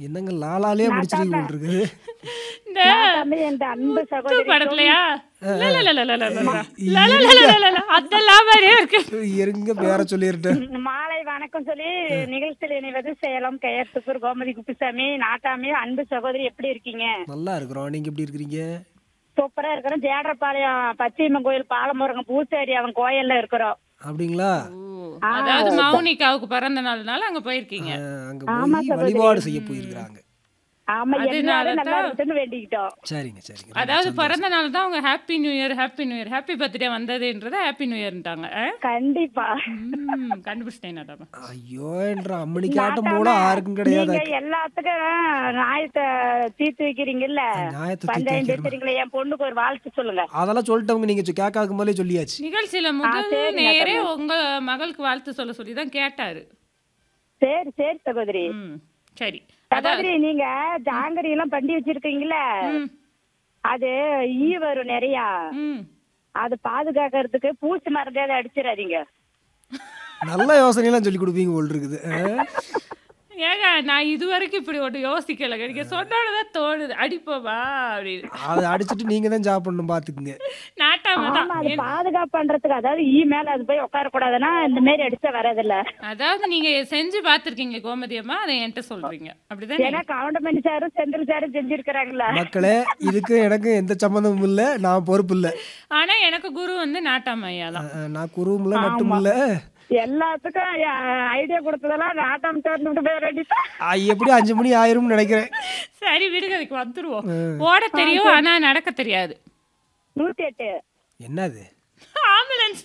என்னங்க லாலாலே முடிச்சிருக்கீங்க போல் இருக்குது இந்த நாட்டாமே என்ற அன்பு முத்து சகோதரி படத்துலயா ல, ல, ல, ல, ல, ல, ல, ல. ல, ல, ல, ல, ல, ல. அதெல்லாம் மாதிரியே இருக்கு இருங்க பேர சொல்லிருட்டேன் மாலை வணக்கம் சொல்லி நிகழ்ச்சியில் இணைவது சேலம் கயத்துப்பூர் கோமதி குப்புசாமி நாட்டாமே அன்பு சகோதரி எப்படி இருக்கீங்க நல்லா இருக்கிறோம் நீங்க எப்படி இருக்கிறீங்க சூப்பரா இருக்கிறோம் ஜேடரப்பாளையம் பச்சையம்மன் கோயில் பாலமுருகன் பூசாரி அவன் கோயில்ல இருக்கிறோம் அப்படிங்களா அதாவது மௌனிகாவுக்கு பிறந்த நாள்னால அங்க போயிருக்கீங்க அஹ், அங்க போய் வழிபாடு செய்ய போயிருக்கிறாங்க ஆமா அதனால எல்லாரும் நல்லா தான் இருக்குன்னு வேண்டிக்கிட்டோம் சரிங்க சரிங்க அதாவது பிறந்த நாள் தான் அவங்க happy new year happy new year happy birthday வந்ததுன்றத ஹாப்பி நியூ இயர்ன்ட்டாங்க கண்டிப்பா ம், கண்டுபிடிச்சிட்டேன் நாட்டாம ஐயோ என்ற அம்மணிக்காட்டம் போல யாருக்கும் கிடையாது நீங்க எல்லாத்துக்கும் நியாயத்தை தீர்த்து வைக்கிறீங்கல்ல நியாயத்தை தீர்த்து பஞ்சாயம் வைக்கிறோமா? பேசுறீங்களே என் பொண்ணுக்கு ஒரு வாழ்த்து சொல்லுங்க அதெல்லாம் சொல்லிட்டவங்க நீங்க சொ- கேட்காதுக்கு முதலே சொல்லியாச்சு நிகழ்ச்சியில முதல் நேரே உங்க மகளுக்கு வாழ்த்து சொல்ல சொல்லி தான் கேட்டாரு சரி சரி சகோதரி ம், சரி சகோதரி நீங்க ஜாங்கிரி எல்லாம் பண்ணி வச்சிருக்கீங்கல்ல ம், அது ஈ வரும் நிறையா ம். அது பாதுகாக்கிறதுக்கு பூச்சி மருந்து அதை அடிச்சிடாதீங்க நல்ல யோசனையெல்லாம் சொல்லி கொடுப்பீங்க போல் இருக்குது அஹ். ஏங்க நான் இது வரைக்கும் இப்படி ஒன்று யோசிக்கல நீங்க சொன்னாலதான் தோணுது அடிப்போமா அப்படின்னு அதை அடிச்சிட்டு நீங்க தான் சாப்பிடணும் பாத்துக்குங்க நாட்டாம தான் ஆமா அது பாதுகாப்பு பண்றதுக்கு அதாவது ஈ மேல அது போய் உட்கார கூடாதுன்னா இந்த மாதிரி அடிச்சா வர்றதில்ல அதாவது நீங்க செஞ்சு பார்த்திருக்கீங்க கோமதி அம்மா அதை என்கிட்ட சொல்றீங்க அப்படிதானே ஏன்னா கவுண்டமணி சாரும் செந்தில் சாரும் செஞ்சிருக்கிறாங்களா மக்களே இதுக்கு எனக்கு எந்த சம்மந்தமும் இல்ல நான் பொறுப்பு இல்ல ஆனா எனக்கு குரு வந்து நாட்டாம ஐயா தான் அஹ், நான் குருவும் இல்ல நட்டும் இல்ல எல்லாத்துக்கும் ஐடியா கொடுத்ததெல்லாம் நாட்டம் திறந்துட்டு போய் வேண்டியதா அஹ், எப்படி அஞ்சு மணி ஆயிரும்னு நினைக்கிறேன் சரி விடுங்க அதுக்கு வந்துருவோம் ஓட தெரியும் ஆனா நடக்க தெரியாது நூத்தி எட்டு என்னது ஆம்புலன்ஸ்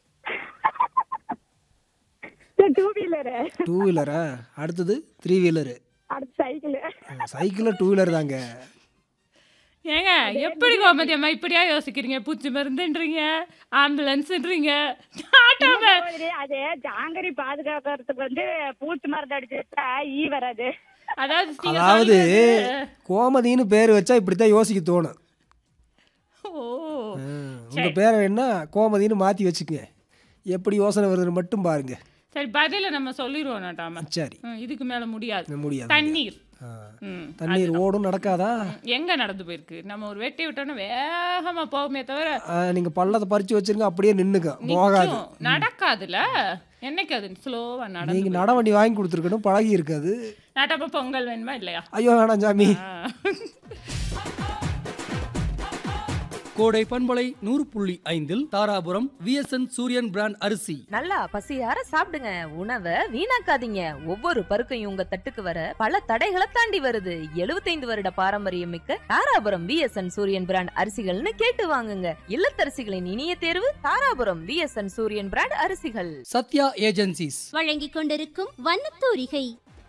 டூ வீலரு டூ வீலரா அடுத்தது த்ரீ வீலரு அடுத்து சைக்கிள் சைக்கிளில் டூ வீலர் தாங்க ஏங்க எப்படி கோமதி அம்மா இப்படியா யோசிக்கிறீங்க பூச்சி மருந்துன்றீங்க ஆம்புலன்ஸ்ன்றீங்க நாட்டாம அது ஜாங்கரி பாதுகாக்கிறதுக்கு வந்து பூச்சி மருந்து அடிச்சுட்டா ஈ வராது அதாவது நீங்க அதாவது சொல்றது- கோமதின்னு பேர் வச்சா இப்படித்தான் யோசிக்க தோணும் ஓ அஹ், உங்க பேரை வேணா கோமதின்னு மாத்தி வச்சுக்கங்க எப்படி யோசனை வருதுன்னு மட்டும் பாருங்க சரி பதில நம்ம சொல்லிடுவோம் நாட்டாம சரி ம், இதுக்கு மேல முடியாது முடியாது தண்ணீர் அஹ், ம், தண்ணீர் ஓடும் நடக்காதா எங்க நடந்து போயிருக்கு நம்ம ஒரு வெட்டி விட்டோம்னா வேகமா போகுமே தவிர அஹ், நீங்க பள்ளத்தை பறிச்சு வச்சிருங்க அப்படியே நின்னுக்க போகாது நிக்கும். நடக்காதுல என்னைக்கு அது ஸ்லோவா நடந்து நீங்க நட வண்டி வாங்கி கொடுத்துருக்கணும் பழகி இருக்காது நாட்டப்ப பொங்கல் வேணுமா இல்லையா ஐயோ வேணாம் சாமி ஆ. கோடை பண்பலை நூறு புள்ளி ஐந்தில் தாராபுரம் விஎஸ்என் சூரியன் பிராண்ட் அரிசி நல்லா பசியார சாப்பிடுங்க உணவை வீணாக்காதீங்க ஒவ்வொரு பருக்கையும் உங்க தட்டுக்கு வர பல தடைகளை தாண்டி வருது 75 வருட பாரம்பரியம் மிக்க தாராபுரம் விஎஸ்என் சூரியன் பிராண்ட் அரிசிகள்னு கேட்டு வாங்குங்க இல்லத்தரசிகளின் இனிய தேர்வு தாராபுரம் விஎஸ்என் சூரியன் பிராண்ட் அரிசிகள் சத்யா ஏஜென்சிஸ் வழங்கிக் கொண்டிருக்கும் வண்ணத்தூரிகை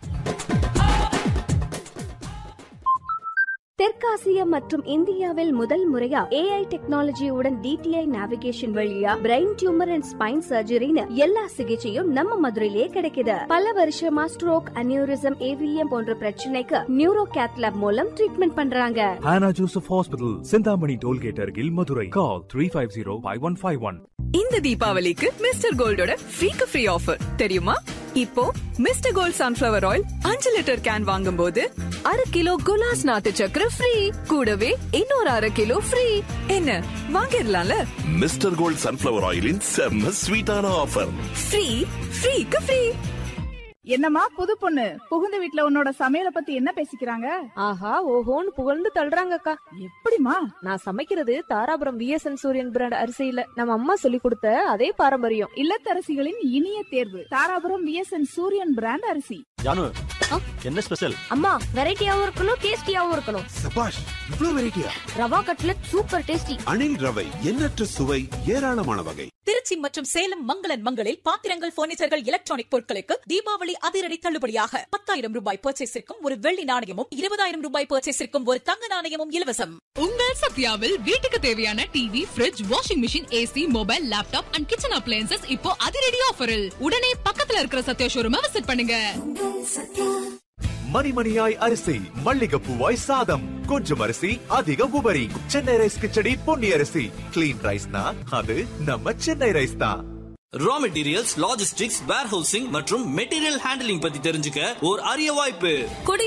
தெற்காசியா மற்றும் இந்தியாவில் முதல் முறையா ஏஐ டெக்னாலஜியுடன் டிடிஐ நேவிகேஷன் வழியா பிரெயின் டியூமர் அண்ட் ஸ்பைன் சர்ஜரின்னு எல்லா சிகிச்சையும் நம்ம மதுரையிலே கிடைக்குது பல வருஷமா ஸ்ட்ரோக் அனியூரிசம் ஏவிஎம் போன்ற பிரச்சனைக்கு நியூரோ கேத்லாப் மூலம் ட்ரீட்மெண்ட் பண்றாங்க Hannah Joseph Hospital, Sindhamani Tollgate Argil, Madurai. Call 350-5151. இந்த தீபாவளிக்கு மிஸ்டர் கோல்டோட ஃப்ரீக்கு ஃப்ரீ ஆஃபர் தெரியுமா இப்போ மிஸ்டர் கோல்ட் சன்ஃபிளவர் ஆயில் அஞ்சு லிட்டர் கேன் வாங்கும்போது அரை கிலோ குலாஸ் நாட்டு சக்கரை ஃப்ரீ கூடவே இன்னொரு அரை கிலோ ஃப்ரீ என்ன வாங்கிடலாம்ல மிஸ்டர் கோல்ட் சன்ஃபிளவர் ஆயிலின் செம்ம ஸ்வீட்டான ஆஃபர் ஃப்ரீ ஃப்ரீக்கு ஃப்ரீ என்னம்மா புது பொண்ணு புகுந்த வீட்ல உன்னோட சமையலை பத்தி என்ன பேசிக்கிறாங்க ஆஹா ஓஹோன்னு புகழ்ந்து தள்ளுறாங்கக்கா எப்படிமா நான் சமைக்கிறது தாராபுரம் விஎஸ்என் சூரியன் பிராண்ட் அரிசியில நம்ம அம்மா சொல்லி கொடுத்த அதே பாரம்பரியம் இல்லத்தரசிகளின் இனிய தேர்வு தாராபுரம் விஎஸ்என் சூரியன் பிராண்ட் அரிசி ஜானு என்ன ஸ்பெஷல் அம்மா வெரைட்டியாவும் இருக்கணும் டேஸ்டியாவும் இருக்கணும் சபாஷ் இவ்ளோ வெரைட்டியா rava cutlet super tasty Anil ரவை எண்ணற்ற சுவை ஏராளமான வகை திருச்சி மற்றும் சேலம் மங்களன் மங்களில் பாத்திரங்கள் பர்னிச்சர்கள் எலக்ட்ரானிக் பொருட்களுக்கு தீபாவளி அதிரடி தள்ளுபடியாக பத்தாயிரம் ரூபாய் பர்ச்சேஸிற்கும் ஒரு வெள்ளி நாணயமும் இருபதாயிரம் ரூபாய் பர்ச்சேஸிற்கும் ஒரு தங்க நாணயமும் இலவசம் உங்கள் சத்யாவில் வீட்டுக்கு தேவையான TV fridge washing machine AC mobile laptop and kitchen appliances இப்போ அதிரடி ஆஃபரில் உடனே பக்கத்துல இருக்கிற சத்யா ஷோரூமை விசிட் பண்ணுங்க மணிமணியாய் அரிசி மல்லிகைப்பூவாய் சாதம் கொஞ்சம் அரிசி அதிக உபரி சென்னை ரைஸ் கிச்சடி பொன்னி அரிசி கிளீன் ரைஸ்னா அது நம்ம சென்னை ரைஸ் தான் ரா மெட்டீரியல்ஸ் லாஜிஸ்டிக்ஸ் வேர்ஹவுசிங் மற்றும் மெட்டீரியல் ஹேண்டலிங் பத்தி தெரிஞ்சுக்க ஒரு அரிய வாய்ப்பு கொடி